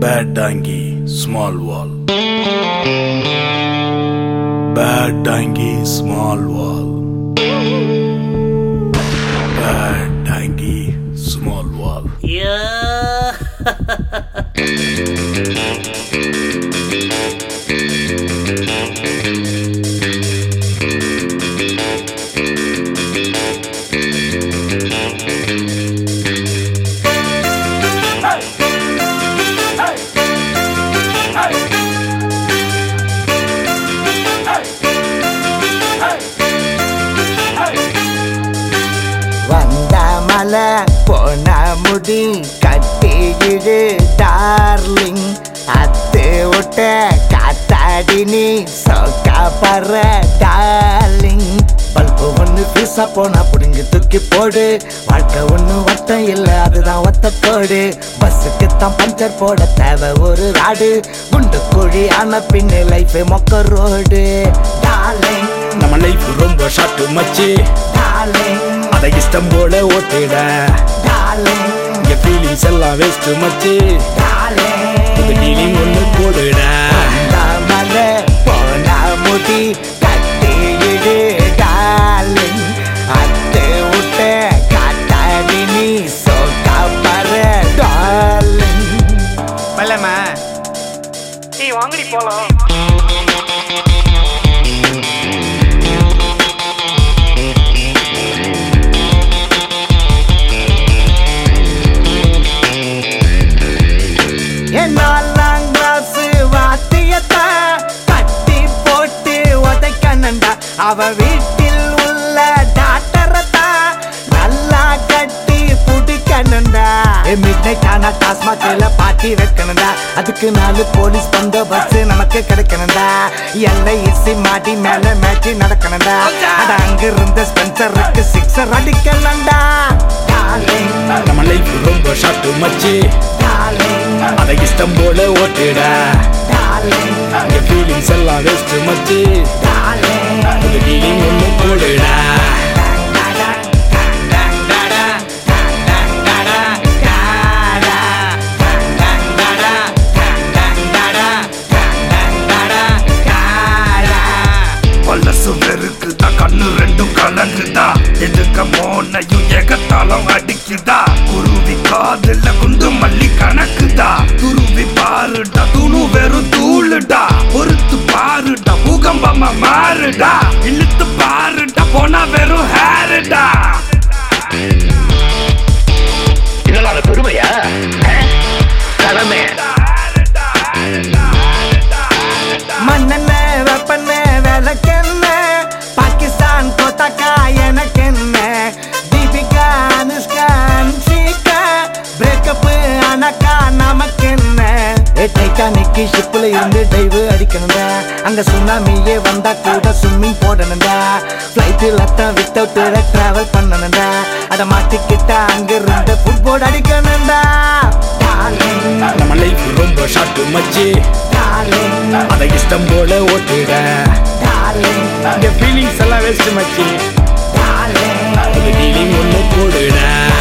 Bad Dangi, small wall. Bad Dangi, small wall. Bad Dangi, small wall. Yeah. வந்த மலை போன முடி கட்டியிடு darling அத்து விட்ட காத்தாடி நீ சொக்கா பற டார்லிங் பல்பு ஒன்று பீசா போனா புடுங்கி தூக்கி போடு வாழ்க்கை ஒண்ணு வட்டம் இல்ல அதுதான் ஒத்த கோடு பஸ்ஸுக்கு தான் பஞ்சர் போட தேவை ஒரு ராடு குண்டு குழி ஆன பின்னு லைஃப் மொக்க ரோடு டார்லிங் நம்ம லைஃப் ரொம்ப ஷார்ட் மச்சி டார்லிங் அதை இஷ்டம் போல ஓட்டிட டார்லிங் இங்க ஃபீலிங்ஸ் எல்லாம் வேஸ்ட் மச்சி டார்லிங் இந்த ஃபீலிங் ஒன்று போடுட மல போன முடி கட்டியிடு டார்லிங் அத்து விட்ட காட்டாடி நீ சொக்கா பர டார்லிங் பல்லம்மா ஏய் வாங்கடி போலாம் என்னாலாம் கிளாஸ் வாத்தியத்தை கட்டி போட்டு உதைக்கணுண்டா அவ வீட்டில் உள்ள டாக்டரத்தா நல்லா கட்டி புடிக்கணுண்டா மிட் நைட் ஆனா டாஸ்மாக்ல பாட்டி வைக்கணுண்டா அதுக்கு நாலு போலீஸ் பந்தோபஸ்து நமக்கு கிடைக்கணுண்டா எல்லை இசி மாடி மேல மேட்ச் நடக்கணுண்டா அட அங்க இருந்த ஸ்பென்சருக்கு சிக்ஸர் அடிக்கணுண்டா டார்லிங் நம்ம லைஃப் ரொம்ப ஷார்ட் மச்சி டார்லிங் அதை இஷ்டம் போல ஓட்டிட டார்லிங் இங்க ஃபீலிங்ஸ் எல்லாம் வேஸ்ட் மச்சி டார்லிங் இந்த ஃபீலிங் ஒன்று போடுட பல்லசு வெறுக்குதா கண்ணு ரெண்டும் கலங்குதா எதுக்க மோனையும் ஏகத்தாளம் அடிக்குதா குருவி காதுல குண்டு மல்லி கணக்குதா துருவி பாருடா துணு வெறும் தூளுடா பொறுத்து பாருடா பூகம்பமா மாறுடா இழுத்து பாருடா போனா வெறும் ஹேருடா இதெல்லாம் அது பெருமையா கடமை மண்ணெண்ண வெப்பண்ண விளக்கெண்ண பாகிஸ்தான் கோத்தாக்கா எனக்கு என்ன தீபிகா அனுஷ்கா அன்ஷிகா பிரேக்கப் அனக்கா நமக்கு என்ன டைட்டானிக்கு ஷிப்ல இருந்து டைவ் அடிக்கணும்டா அங்க சுனாமியே வந்தா கூட ஸ்விம்மிங் போடணும்டா ஃப்ளைட்டில் தான் வித்தவுட் டிராவல் பண்ணணும்டா அத மாட்டிக்கிட்டா அங்க இருந்து ஃபுட்போர்ட் அடிக்கணும்டா டார்லிங் நம்ம லைஃப் ரொம்ப ஷார்ட் மச்சி டார்லிங் அதை இஷ்டம் போல ஓட்டிட டார்லிங் இங்க ஃபீலிங்ஸ் எல்லாம் வேஸ்ட் மச்சி டார்லிங் இந்த ஃபீலிங் ஒன்று போடுட